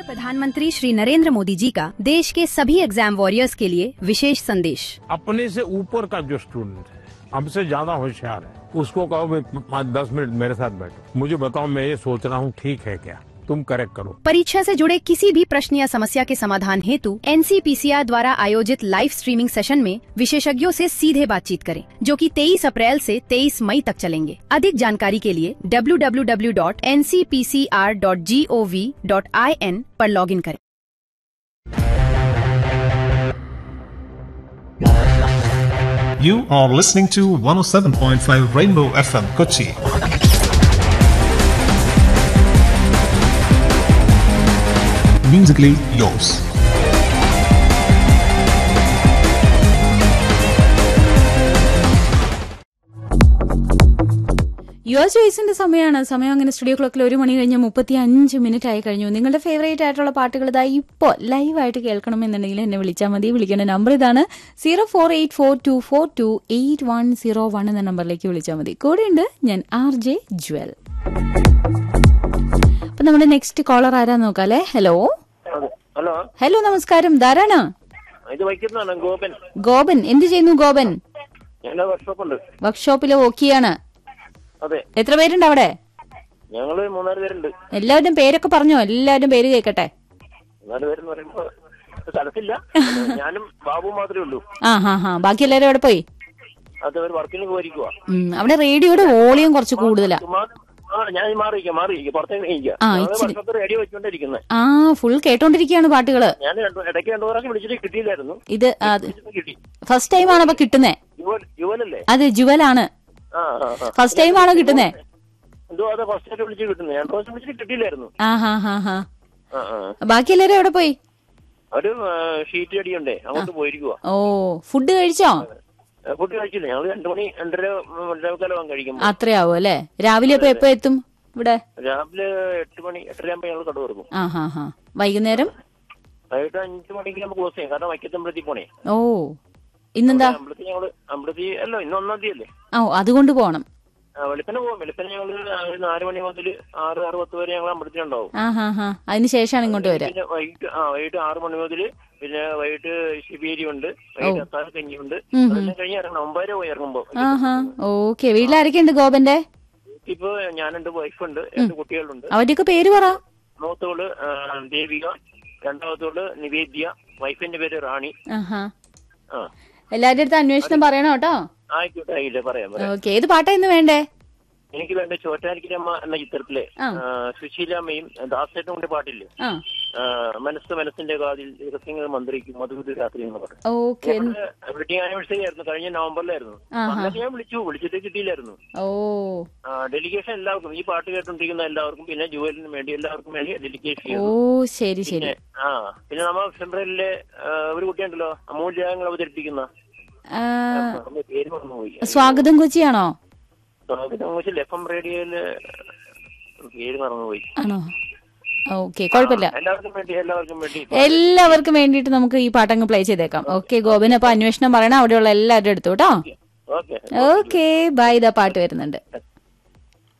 प्रधानमंत्री श्री नरेंद्र मोदी जी का देश के सभी एग्जाम वॉरियर्स के लिए विशेष संदेश अपने से ऊपर का जो स्टूडेंट है हमसे ज्यादा होशियार है उसको कहो भाई पाँच दस मिनट मेरे साथ बैठो मुझे बताओ मैं ये सोच रहा हूँ ठीक है क्या तुम करेक्ट करो परीक्षा से जुड़े किसी भी प्रश्न या समस्या के समाधान हेतु एनसीपीसीआर द्वारा आयोजित लाइव स्ट्रीमिंग सेशन में विशेषज्ञों से सीधे बातचीत करें जो कि 23 अप्रैल से 23 मई तक चलेंगे अधिक जानकारी के लिए www.ncpcr.gov.in पर लॉगिन करें You are listening to 107.5 Rainbow FM Kochi. Musically yours. Your ചോയ്സിന്റെ സമയമാണ് സമയം അങ്ങനെ സ്റ്റുഡിയോ ക്ലോക്കിൽ ഒരു മണി കഴിഞ്ഞ് മുപ്പത്തി അഞ്ച് മിനിറ്റ് ആയി കഴിഞ്ഞു നിങ്ങളുടെ ഫേവറേറ്റ് ആയിട്ടുള്ള പാട്ടുകൾ ഇതാ ഇപ്പോൾ ലൈവായിട്ട് കേൾക്കണമെന്നുണ്ടെങ്കിൽ എന്നെ വിളിച്ചാൽ മതി വിളിക്കേണ്ട നമ്പർ ഇതാണ് zero four eight four two four two eight one zero one എന്ന നമ്പറിലേക്ക് വിളിച്ചാൽ മതി കൂടെയുണ്ട് ഞാൻ ആർ ജെ ജ്വൽ അപ്പൊ നമ്മുടെ നെക്സ്റ്റ് കോളർ ആരാ നോക്കാം അല്ലേ ഹലോ അതെ. ഹലോ ഹലോ നമസ്കാരം ധാരാണ് ഇത് വൈക്കുന്നതാണ് ഗോപൻ ഗോപൻ എന്ത് ചെയ്യുന്നു ഗോപൻ ഞങ്ങളുടെ വർക്ക്ഷോപ്പ് ഉണ്ട് വർക്ക്ഷോപ്പിൽ ഓക്കിയാണ് അതെ എത്ര പേരുണ്ട് അവിടെ ഞങ്ങള് മൂന്നാല് പേരുണ്ട് എല്ലാവരുടെയും പേരൊക്കെ പറഞ്ഞോ എല്ലാവരുടെയും പേര് കേൾക്കട്ടെ മൂന്നാല് പേരെന്ന് പറയുമ്പോ സ്ഥലത്തില്ല ഞാനും ബാബു മാത്രമേ ഉള്ളൂ ആ ഹാ ഹാ ബാക്കി എല്ലാവരും അവിടെ പോയി അത് ഒരു വർക്കിന് പോയിരിക്കുക ഉം, അവിടെ റേഡിയോയുടെ വോളിയം കുറച്ച് കൂടുതലാ ആ ഞാൻ മാറിയിരിക്കാം മാറിയിരിക്കാം പുറത്തേക്ക് ഇരിക്കാം ആ, ഞങ്ങള് ഇച്ചിരി. വർക്ക്ഷോപ്പ് റേഡിയോ വെച്ചോണ്ടിരിക്കുന്നത് ആ ഫുൾ കേട്ടോണ്ടിരിക്കുകയാണ് പാട്ടുകള് ഞാൻ രണ്ടു ഇടയ്ക്ക് രണ്ടു പ്രാവശ്യം വിളിച്ചിട്ട് കിട്ടിയില്ലായിരുന്നു ഇത് അത് വിളിച്ചപ്പോ കിട്ടി ഫസ്റ്റ് ടൈം ആണ് അപ്പൊ കിട്ടുന്നേ യുവൻ യുവനല്ലേ അത് ജുവലാണ് ആ ആ, ആ. ഫസ്റ്റ് ടൈം ആണോ കിട്ടുന്നേ എന്തോ അതെ ഫസ്റ്റ് ആയിട്ട് വിളിച്ച് കിട്ടുന്നത് രണ്ടു പ്രാവശ്യം വിളിച്ചിട്ട് കിട്ടിയില്ലായിരുന്നു ആ ഹാ ഹാ ഹാ ആ ആ ബാക്കി എല്ലാവരും എവിടെ പോയി ഒരു ഷീറ്റ് അടിയുണ്ടേ അങ്ങോട്ട് പോയിരിക്കുക ഓ ഫുഡ് കഴിച്ചോ ഫുഡ് കഴിച്ചില്ല ഞങ്ങൾ രണ്ടു മണി രണ്ടര രണ്ടേക്കാലം കഴിക്കും അത്രയാവും അല്ലേ രാവിലെ അപ്പൊ എപ്പോ എത്തും ഇവിടെ രാവിലെ എട്ട് മണി എട്ടര ആകുമ്പോൾ ഞങ്ങൾ കട തുറക്കും ആ ഹാ ഹാ വൈകുന്നേരം വൈകിട്ട് അഞ്ചു മണിക്ക് നമുക്ക് ക്ലോസ് ചെയ്യും കാരണം വൈക്കത്തമ്പലത്തിൽ പോണേ ഓ ഇന്നെന്താ അമ്പലത്തിൽ ഞങ്ങള് അമ്പലത്തിൽ അല്ല ഇന്ന് ഒന്നാം തീയതി അല്ലേ ഓ അതുകൊണ്ട് പോണം ആ, വെളുപ്പിനെ പോകും വെളുപ്പിനെ ഞങ്ങള് ഒരു നാല് മണി മുതൽ ആറ് ആറ് പത്ത് വരെ ഞങ്ങൾ അമ്പലത്തിലുണ്ടാവും ആ ഹാ ഹാ അതിന് ശേഷമാണ് ഇങ്ങോട്ട് വരാ പിന്നെ വൈകിട്ട് ആ വൈകിട്ട് ആറ് മണി മുതൽ പിന്നെ വൈകിട്ട് ശിബേരി ഉണ്ട് വൈകിട്ട് അത്താഴ കഞ്ഞിയുണ്ട് അതെല്ലാം കഴിഞ്ഞ് ഇറങ്ങണം ഒമ്പതര പോയി ഇറങ്ങുമ്പോ ആ ഹാ ഓക്കെ വീട്ടിലാരൊക്കെയുണ്ട് ഗോപന്റെ ഇപ്പൊ ഞാനുണ്ട് വൈഫുണ്ട് രണ്ട് കുട്ടികളുണ്ട് അവരുടെയൊക്കെ പേര് പറ മൂത്തോള് ആ, ദേവിക രണ്ടാമത്തോള് നിവേദ്യ വൈഫിന്റെ പേര് റാണി ആഹാ ആ എല്ലാവരുടെ അടുത്ത് അന്വേഷണം പറയണം കേട്ടോ ആയിക്കോട്ടെ ആയില്ലേ പറയാം പറയാം ഓക്കെ ഏത് പാട്ടാ ഇന്ന് വേണ്ടേ എനിക്ക് വേണ്ട ചോറ്റാനിക്കരമ്മ എന്ന ചിത്രത്തിലെ ആ. ആ, സുശീലാമ്മയും ദാസേട്ടും കൂടെ പാട്ടില്ലേ ആ ആ, മനസ്സ് മനസ്സിന്റെ കാതിൽ രഹസ്യങ്ങൾ മന്ത്രിക്കും മധുവിധ രാത്രി എന്ന് പാട്ട് ഓക്കെ വെഡിങ് ആനിവേഴ്സറി ആയിരുന്നു കഴിഞ്ഞ നവംബറിലായിരുന്നു ആഹാ. അന്നൊക്കെ ഞാൻ വിളിച്ചു വിളിച്ചിട്ട് കിട്ടിയില്ലായിരുന്നു ഓ ഡെലിഗേഷൻ എല്ലാവർക്കും ഈ പാട്ട് കേട്ടോണ്ടിരിക്കുന്ന എല്ലാവർക്കും പിന്നെ ജുവലിനും വേണ്ടി എല്ലാവർക്കും വേണ്ടി ഡെലിഗേഷൻ ഓ ചെയ്തു ശരി ശരി പിന്നെ ആ പിന്നെ നമ്മൾ ഫെബ്രുവരിയിലെ ആ, ഒരു കുട്ടിയുണ്ടല്ലോ അമൂല്യങ്ങൾ അവതരിപ്പിക്കുന്ന ആ, മറന്നു, പേര് മറന്നുപോയി സ്വാഗതം കൊച്ചിയാണോ സ്വാഗതം എഫ് എം റേഡിയോയില് പേര് മറന്നുപോയി ആണോ ഓക്കെ കുഴപ്പമില്ല എല്ലാവർക്കും വേണ്ടി എല്ലാവർക്കും വേണ്ടി എല്ലാവർക്കും വേണ്ടിയിട്ട് നമുക്ക് ഈ പാട്ടങ്ങ് പ്ലേ ചെയ്തേക്കാം ഓക്കെ ഗോപിന് അപ്പൊ അന്വേഷണം പറയണം അവിടെയുള്ള എല്ലാവരുടെ അടുത്തു കേട്ടോ ഓക്കെ ഓക്കെ ബൈ ഇതാ പാട്ട് വരുന്നുണ്ട്